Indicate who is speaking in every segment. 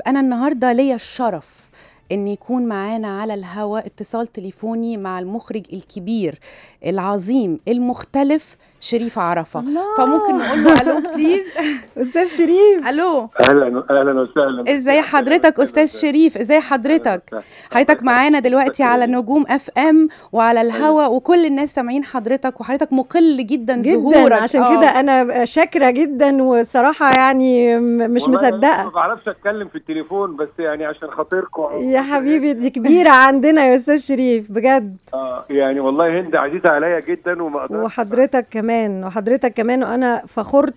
Speaker 1: انا النهارده ليا الشرف ان يكون معانا على الهواء اتصال تليفوني مع المخرج الكبير العظيم المختلف شريف عرفه
Speaker 2: الله
Speaker 1: فممكن نقول له الو بليز
Speaker 2: استاذ شريف
Speaker 1: الو
Speaker 3: اهلا اهلا وسهلا
Speaker 1: ازاي حضرتك استاذ شريف ازاي حضرتك حضرتك معانا دلوقتي على نجوم اف ام وعلى الهوا وكل الناس سامعين حضرتك وحضرتك مقل جدا
Speaker 2: جدا
Speaker 1: ظهورك
Speaker 2: عشان
Speaker 1: آه.
Speaker 2: كده انا شاكره جدا وصراحه يعني م- مش
Speaker 3: والله أنا ما
Speaker 2: مصدقه
Speaker 3: بعرفش اتكلم في التليفون بس يعني عشان خاطركم
Speaker 2: يا حبيبي دي كبيره عندنا يا استاذ شريف بجد
Speaker 3: اه يعني والله هند عزيزه عليا جدا وما اقدرش
Speaker 2: وحضرتك كمان وحضرتك كمان وانا فخرت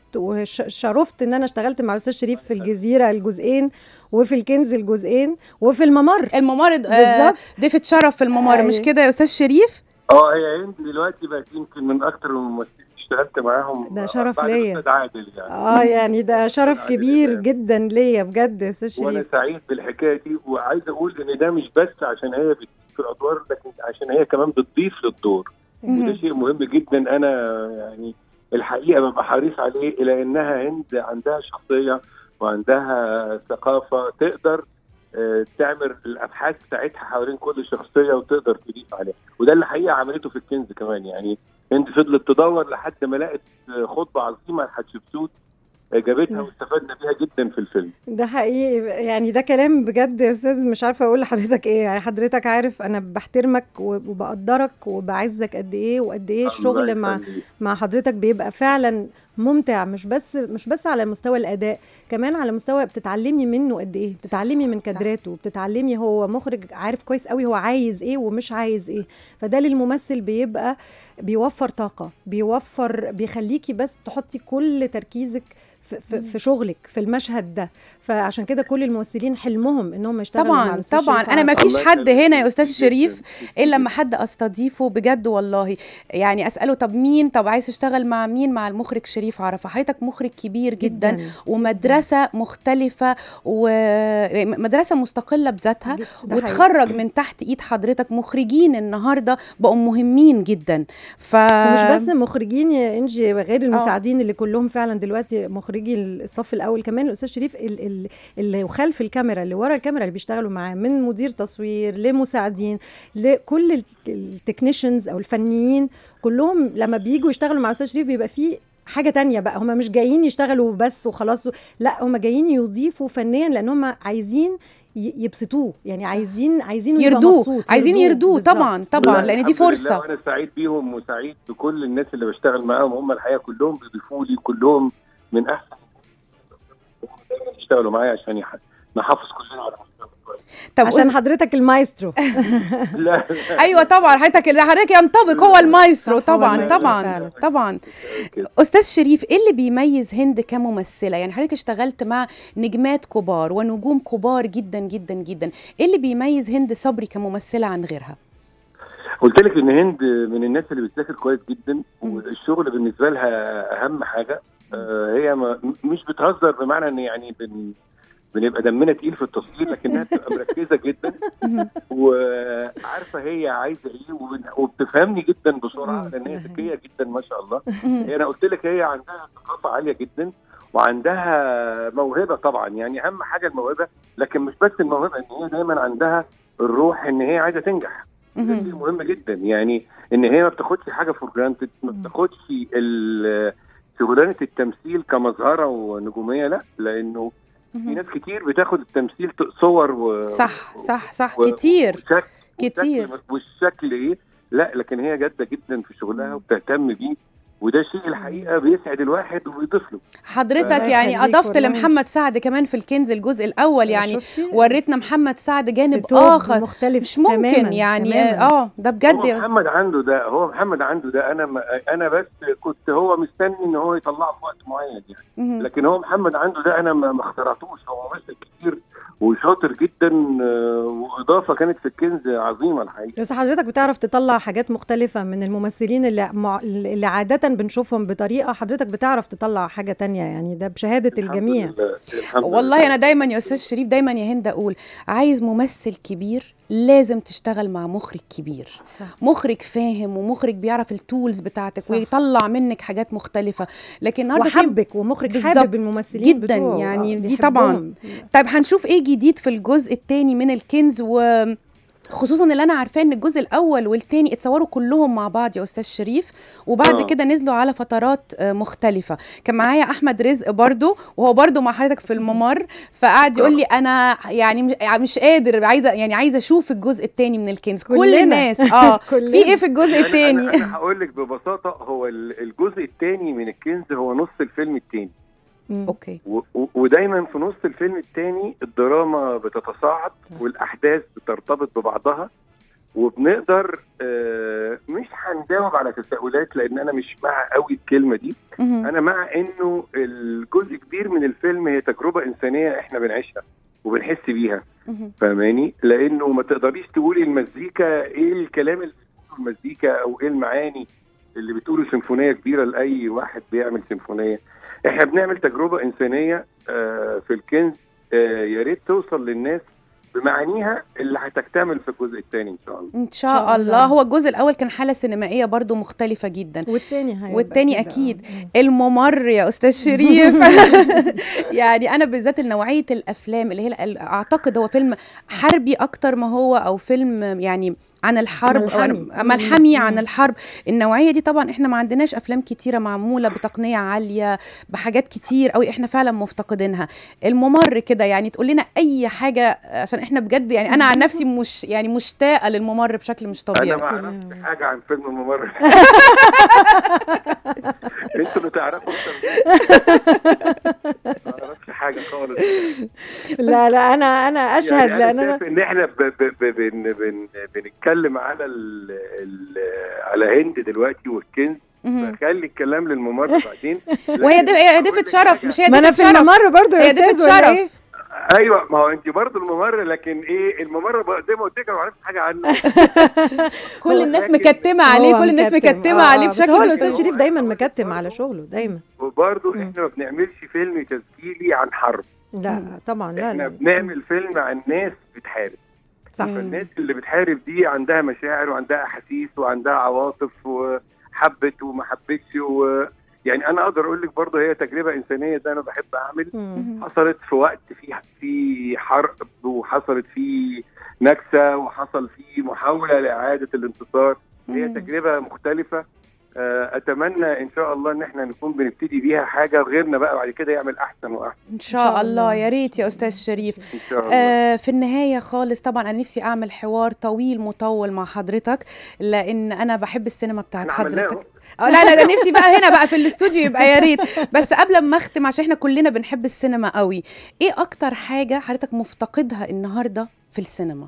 Speaker 2: وشرفت ان انا اشتغلت مع الاستاذ شريف في الجزيره الجزئين وفي الكنز الجزئين وفي الممر
Speaker 1: الممر آه
Speaker 2: بالظبط.
Speaker 1: ضيفة شرف في الممر
Speaker 2: أيوة.
Speaker 1: مش كده يا استاذ شريف
Speaker 3: اه هي هند دلوقتي بقت يمكن من اكتر الممثلين اللي اشتغلت معاهم
Speaker 2: ده شرف
Speaker 3: بعد
Speaker 2: ليا.
Speaker 3: الأستاذ عادل يعني
Speaker 2: اه يعني ده شرف
Speaker 3: عادل
Speaker 2: كبير
Speaker 3: إمام.
Speaker 2: جدا ليا بجد يا استاذ
Speaker 3: وانا
Speaker 2: شريف
Speaker 3: سعيد بالحكايه دي وعايز اقول ان ده مش بس عشان هي بتضيف في الادوار لكن عشان هي كمان بتضيف للدور وده
Speaker 1: مهم.
Speaker 3: شيء مهم جدا انا يعني الحقيقه ببقى حريص عليه الى انها هند عندها شخصيه وعندها ثقافه تقدر آه، تعمل الابحاث بتاعتها حوالين كل شخصيه وتقدر تضيف عليها وده اللي الحقيقه عملته في الكنز كمان يعني هند فضلت تدور لحد ما لقت آه، خطبه عظيمه لحتشبسوت آه، جابتها
Speaker 2: نعم.
Speaker 3: واستفدنا بيها جدا في الفيلم
Speaker 2: ده حقيقي يعني ده كلام بجد يا استاذ مش عارفه اقول لحضرتك ايه يعني حضرتك عارف انا بحترمك وبقدرك وبعزك قد ايه وقد ايه الشغل
Speaker 3: الله
Speaker 2: مع
Speaker 3: يخليك.
Speaker 2: مع حضرتك بيبقى فعلا ممتع مش بس مش بس على مستوى الاداء كمان على مستوى بتتعلمي منه قد ايه بتتعلمي من كادراته بتتعلمي هو مخرج عارف كويس قوي هو عايز ايه ومش عايز ايه فده للممثل بيبقى بيوفر طاقه بيوفر بيخليكي بس تحطي كل تركيزك في, في, في شغلك في المشهد ده فعشان كده كل الممثلين حلمهم انهم يشتغلوا مع
Speaker 1: طبعا
Speaker 2: الأستاذ
Speaker 1: طبعا
Speaker 2: شريف
Speaker 1: انا ما
Speaker 2: عرفة.
Speaker 1: فيش
Speaker 3: الله
Speaker 1: حد
Speaker 3: يخليك.
Speaker 1: هنا يا استاذ
Speaker 3: جداً.
Speaker 1: شريف الا لما حد استضيفه بجد والله يعني اساله طب مين طب عايز تشتغل مع مين مع المخرج شريف عرفه حضرتك مخرج كبير جدا, جداً. ومدرسه مختلفه ومدرسه مستقله بذاتها
Speaker 2: جد- ده حقيقي.
Speaker 1: وتخرج من تحت ايد حضرتك مخرجين النهارده بقوا مهمين جدا ف
Speaker 2: ومش بس مخرجين يا انجي غير المساعدين اللي كلهم فعلا دلوقتي مخرجي الصف الاول كمان الاستاذ شريف ال- ال- اللي خلف الكاميرا اللي ورا الكاميرا اللي بيشتغلوا معاه من مدير تصوير لمساعدين لكل التكنيشنز او الفنيين كلهم لما بييجوا يشتغلوا مع الاستاذ شريف بيبقى فيه حاجة تانية بقى هم مش جايين يشتغلوا بس وخلاص لا هم جايين يضيفوا فنيا لان هم عايزين ي- يبسطوه يعني عايزين عايزين
Speaker 1: يرضوه عايزين يرضوه طبعا
Speaker 2: بالظبط.
Speaker 1: طبعا
Speaker 3: لا،
Speaker 1: لان دي
Speaker 3: الحمد لله
Speaker 1: فرصه
Speaker 3: وانا سعيد بيهم وسعيد بكل الناس اللي بشتغل معاهم هم الحقيقه كلهم بيضيفوا لي كلهم من احسن دايما يشتغلوا معايا عشان يح... نحافظ كلنا على مستوى كويس.
Speaker 1: طب
Speaker 2: عشان حضرتك المايسترو
Speaker 3: لا
Speaker 1: ايوه طبعا حضرتك اللي حضرتك ينطبق هو المايسترو
Speaker 2: صح، هو
Speaker 1: طبعا
Speaker 2: المايسترو
Speaker 1: طبعا
Speaker 2: فعلا.
Speaker 1: طبعا
Speaker 3: كده.
Speaker 1: استاذ شريف ايه اللي بيميز هند كممثله يعني حضرتك اشتغلت مع نجمات كبار ونجوم كبار جدا جدا جدا ايه اللي بيميز هند صبري كممثله عن غيرها
Speaker 3: قلت لك ان هند من الناس اللي بتذاكر كويس جدا والشغل بالنسبه لها اهم حاجه آه، هي ما مش بتهزر بمعنى ان يعني بن بنبقى دمنا تقيل في التصوير لكنها بتبقى مركزه جدا وعارفه هي عايزه ايه وبن- وبتفهمني جدا بسرعه
Speaker 2: مم.
Speaker 3: لان هي ذكيه جدا ما شاء الله هي انا قلت لك هي عندها ثقافه عاليه جدا وعندها موهبه طبعا يعني اهم حاجه الموهبه لكن مش بس الموهبه ان هي دايما عندها الروح ان هي عايزه تنجح ده شيء مهم جدا يعني ان هي ما بتاخدش حاجه فور جرانتد ما
Speaker 2: مم.
Speaker 3: بتاخدش ال- شغلانه التمثيل كمظهره ونجوميه لا لانه في ناس كتير بتاخد التمثيل ت- صور و
Speaker 1: صح صح صح
Speaker 3: و-
Speaker 1: كتير
Speaker 3: وشكل
Speaker 1: كتير.
Speaker 3: والشكل- والشكل ايه لا لكن هي جاده جدا في شغلها وبتهتم بيه وده شيء الحقيقه بيسعد الواحد وبيضيف له
Speaker 1: حضرتك
Speaker 2: الله
Speaker 1: يعني
Speaker 2: يخليك
Speaker 1: اضفت
Speaker 2: والله.
Speaker 1: لمحمد سعد كمان في الكنز الجزء الاول يعني
Speaker 2: شفتي؟
Speaker 1: وريتنا محمد سعد
Speaker 2: في
Speaker 1: جانب
Speaker 2: توب
Speaker 1: اخر
Speaker 2: مختلف
Speaker 1: مش ممكن
Speaker 2: تماماً،
Speaker 1: يعني
Speaker 2: تماماً.
Speaker 1: اه ده
Speaker 3: هو
Speaker 1: بجد
Speaker 3: محمد عنده ده هو محمد عنده ده انا ما انا بس كنت هو مستني ان هو يطلعه في وقت معين يعني
Speaker 1: مهم.
Speaker 3: لكن هو محمد عنده ده انا ما ما اخترعتوش هو ممثل كتير وشاطر جدا آه، واضافه كانت في الكنز عظيمه الحقيقه
Speaker 2: بس حضرتك بتعرف تطلع حاجات مختلفة من الممثلين اللي مع... اللي عادة بنشوفهم بطريقة حضرتك بتعرف تطلع حاجة تانية يعني ده بشهادة
Speaker 3: الحمد
Speaker 2: الجميع
Speaker 3: لله. الحمد
Speaker 1: والله
Speaker 3: لله.
Speaker 1: انا دايما يا استاذ شريف دايما يا هند اقول عايز ممثل كبير لازم تشتغل مع مخرج كبير
Speaker 2: صح.
Speaker 1: مخرج فاهم ومخرج بيعرف التولز بتاعتك
Speaker 2: صح.
Speaker 1: ويطلع منك حاجات مختلفه لكن النهارده في
Speaker 2: وحبك ومخرج
Speaker 1: بالظبط.
Speaker 2: حابب الممثلين
Speaker 1: جداً،
Speaker 2: بتوعه.
Speaker 1: يعني
Speaker 2: آه،
Speaker 1: دي طبعاً.
Speaker 2: بيحبهم.
Speaker 1: طيب هنشوف ايه جديد في الجزء الثاني من الكنز و خصوصا اللي انا عارفاه ان الجزء الاول والتاني اتصوروا كلهم مع بعض يا استاذ شريف وبعد
Speaker 3: آه.
Speaker 1: كده نزلوا على فترات آه، مختلفه كان معايا احمد رزق برضو وهو برضو مع حضرتك في الممر فقعد يقول لي انا يعني مش- مش قادر عايزه يعني عايزه اشوف الجزء الثاني من الكنز كل
Speaker 2: كلنا.
Speaker 1: الناس اه
Speaker 2: كلنا.
Speaker 1: في ايه في الجزء
Speaker 3: يعني
Speaker 1: الثاني
Speaker 3: انا, أنا هقول لك ببساطه هو ال- الجزء الثاني من الكنز هو نص الفيلم الثاني
Speaker 2: مم.
Speaker 1: اوكي
Speaker 3: و- و- ودايما في نص الفيلم الثاني الدراما بتتصاعد
Speaker 2: صح.
Speaker 3: والاحداث بترتبط ببعضها وبنقدر آه، مش هنجاوب على تساؤلات لان انا مش مع قوي الكلمه دي
Speaker 1: مهم.
Speaker 3: انا مع انه الجزء كبير من الفيلم هي تجربه انسانيه احنا بنعيشها وبنحس بيها
Speaker 1: مهم.
Speaker 3: فاهماني لانه ما تقدريش تقولي المزيكا ايه الكلام اللي بتقوله المزيكا او ايه المعاني اللي بتقوله سيمفونيه كبيره لاي واحد بيعمل سيمفونيه احنا بنعمل تجربه انسانيه آه، في الكنز آه، يا ريت توصل للناس بمعانيها اللي هتكتمل في الجزء الثاني ان شاء الله
Speaker 1: ان شاء الله هو الجزء الاول كان حاله سينمائيه برضو مختلفه جدا
Speaker 2: والتاني هيبقى
Speaker 1: والتاني
Speaker 2: كده.
Speaker 1: أكيد.
Speaker 2: مم.
Speaker 1: الممر يا استاذ شريف يعني انا بالذات نوعيه الافلام اللي هي ال- اعتقد هو فيلم حربي اكتر ما هو او فيلم يعني عن الحرب أو
Speaker 2: ملحمي.
Speaker 1: أنا- ملحمي
Speaker 2: مم.
Speaker 1: عن الحرب النوعيه دي طبعا احنا ما عندناش افلام كتيره معموله بتقنيه عاليه بحاجات كتير قوي احنا فعلا مفتقدينها الممر كده يعني تقول لنا اي حاجه عشان احنا بجد يعني انا عن نفسي مش يعني مشتاقه للممر بشكل مش
Speaker 3: انا
Speaker 1: طبيعي
Speaker 3: ما اعرفش حاجه عن فيلم الممر انتوا اللي تعرفوا اكتر مني. ما اعرفش حاجه خالص
Speaker 2: لا لا انا انا اشهد
Speaker 3: يعني
Speaker 2: لان
Speaker 3: انا
Speaker 2: انا
Speaker 3: شايف ان احنا ب ب ب بن بن بنتكلم على ال ال على هند دلوقتي والكنز
Speaker 1: مهم.
Speaker 3: فخلي الكلام للممر بعدين
Speaker 1: وهي
Speaker 3: لكن
Speaker 1: دي هي
Speaker 3: هقول
Speaker 1: ضيفه
Speaker 3: لك
Speaker 1: شرف
Speaker 3: حاجة.
Speaker 1: مش هي
Speaker 2: ما انا
Speaker 1: ضيفه
Speaker 2: في
Speaker 1: شرف
Speaker 2: الممر برضو يا
Speaker 1: هي ضيفة
Speaker 2: استاذ ولا
Speaker 1: شرف.
Speaker 2: ايه
Speaker 3: ايوه ما هو انت برضه الممر لكن ايه الممر بقى زي ما قلت لك انا ما عرفتش حاجه عنه
Speaker 1: كل الناس
Speaker 3: لكن
Speaker 1: مكتمه عليه
Speaker 2: هو
Speaker 1: كل الناس
Speaker 2: مكتم.
Speaker 1: مكتمه
Speaker 2: آه،
Speaker 1: عليه
Speaker 2: بس
Speaker 1: بشكل
Speaker 2: هو
Speaker 1: مش
Speaker 2: الاستاذ
Speaker 1: طبيعي.
Speaker 2: شريف دايما مكتم على شغله دايما
Speaker 3: وبرضه
Speaker 2: مم.
Speaker 3: احنا ما بنعملش فيلم تسجيلي عن حرب
Speaker 2: لا طبعا لا
Speaker 3: احنا
Speaker 2: لا
Speaker 3: بنعمل فيلم عن ناس بتحارب
Speaker 2: صح
Speaker 1: مم.
Speaker 3: فالناس اللي بتحارب دي عندها مشاعر وعندها احاسيس وعندها عواطف وحبت وما حبتش و يعني انا اقدر اقول لك برضه هي تجربه انسانيه ده انا بحب اعمل
Speaker 2: مم.
Speaker 3: حصلت في وقت في في حرب وحصلت في نكسه وحصل في محاوله لاعاده الانتصار هي
Speaker 1: مم.
Speaker 3: تجربه مختلفه آه، اتمنى ان شاء الله ان احنا نكون بنبتدي بيها حاجه غيرنا بقى بعد كده يعمل احسن واحسن
Speaker 1: ان شاء الله يا ريت يا استاذ شريف
Speaker 3: ان شاء الله
Speaker 1: آه في النهايه خالص طبعا انا نفسي اعمل حوار طويل مطول مع حضرتك لان انا بحب السينما بتاعت
Speaker 3: احنا عملناه
Speaker 1: حضرتك اه لا لا ده نفسي بقى هنا بقى في الاستوديو يبقى يا ريت بس قبل ما اختم عشان احنا كلنا بنحب السينما قوي ايه اكتر حاجه حضرتك مفتقدها النهارده في السينما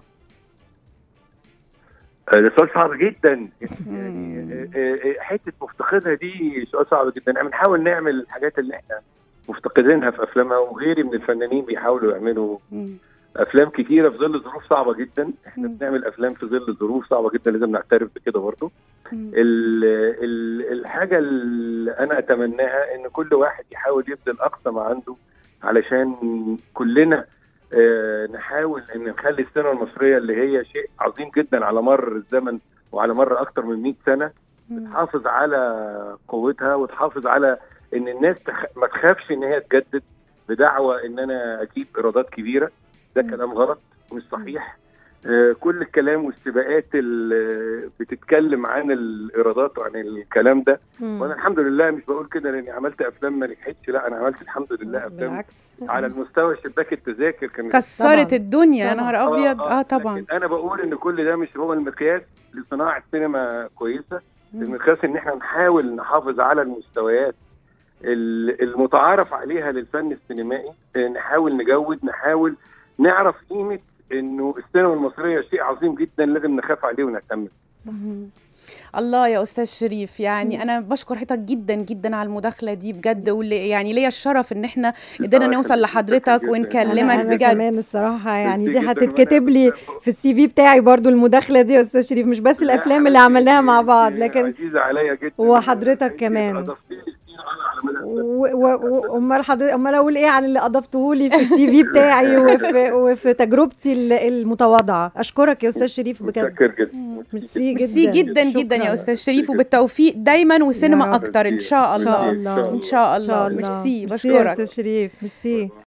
Speaker 3: آه، ده سؤال صعب جدا
Speaker 1: مم.
Speaker 3: يعني آه، آه، حته مفتقدها دي سؤال صعب جدا احنا بنحاول نعمل الحاجات اللي احنا مفتقدينها في افلامها وغيري من الفنانين بيحاولوا يعملوا
Speaker 1: مم.
Speaker 3: افلام كتيره في ظل ظروف صعبه جدا احنا
Speaker 1: مم.
Speaker 3: بنعمل افلام في ظل ظروف صعبه جدا لازم نعترف بكده برضه
Speaker 1: مم.
Speaker 3: ال ال الحاجه اللي انا اتمناها ان كل واحد يحاول يبذل اقصى ما عنده علشان كلنا آه، نحاول ان نخلي السينما المصريه اللي هي شيء عظيم جدا على مر الزمن وعلى مر اكتر من 100 سنه
Speaker 1: مم.
Speaker 3: تحافظ على قوتها وتحافظ على ان الناس تخ... ما تخافش ان هي تجدد بدعوى ان انا اجيب ايرادات كبيره ده
Speaker 1: مم.
Speaker 3: كلام غلط مش صحيح آه كل الكلام والسباقات اللي بتتكلم عن الايرادات وعن الكلام ده
Speaker 2: مم.
Speaker 3: وانا الحمد لله مش بقول كده لاني عملت افلام ما نجحتش لا انا عملت الحمد لله افلام
Speaker 2: بالعكس
Speaker 3: على المستوى شباك التذاكر كانت
Speaker 1: كسرت
Speaker 2: طبعاً.
Speaker 1: الدنيا يا
Speaker 2: طبعاً.
Speaker 1: نهار ابيض اه طبعا
Speaker 3: لكن انا بقول ان كل ده مش هو المقياس لصناعه سينما كويسه
Speaker 1: مم.
Speaker 3: المقياس ان احنا نحاول نحافظ على المستويات ال- المتعارف عليها للفن السينمائي آه، نحاول نجود نحاول نعرف قيمه انه السينما المصريه شيء عظيم جدا لازم نخاف عليه ونهتم بيه.
Speaker 1: مهم. الله يا استاذ شريف يعني انا بشكر حضرتك جدا جدا على المداخله دي بجد واللي يعني ليا الشرف ان احنا قدرنا
Speaker 3: الله
Speaker 1: نوصل
Speaker 3: يخليك،
Speaker 1: لحضرتك
Speaker 3: متشكر جداً.
Speaker 1: ونكلمك
Speaker 2: أنا, أنا
Speaker 1: بجد.
Speaker 2: كمان الصراحة يعني
Speaker 3: ميرسي
Speaker 2: دي
Speaker 3: جداً،
Speaker 2: هتتكتب
Speaker 3: وأنا-
Speaker 2: لي في السي في بتاعي برضو المداخلة دي يا أستاذ شريف مش بس الأفلام اللي
Speaker 3: لا،
Speaker 2: عملناها مع
Speaker 3: أنت
Speaker 2: بعض لكن
Speaker 3: عزيزه عليا جدا
Speaker 2: وحضرتك
Speaker 3: أنت
Speaker 2: كمان.
Speaker 3: أضفتي لي كتير على مدى
Speaker 2: وامال حضرتك امال اقول ايه عن اللي اضفته لي في السي في بتاعي وفي وفي تجربتي المتواضعه اشكرك يا استاذ شريف بجد
Speaker 3: متشكر جدا
Speaker 2: ميرسي جدا
Speaker 1: ميرسي جدا جدا يا استاذ شريف وبالتوفيق دايما وسينما اكتر ان شاء
Speaker 2: ان شاء
Speaker 1: الله
Speaker 2: الله
Speaker 1: ان شاء
Speaker 2: ان شاء
Speaker 1: الله
Speaker 2: الله
Speaker 1: ميرسي
Speaker 2: ميرسي يا
Speaker 1: بشكرك
Speaker 2: استاذ شريف ميرسي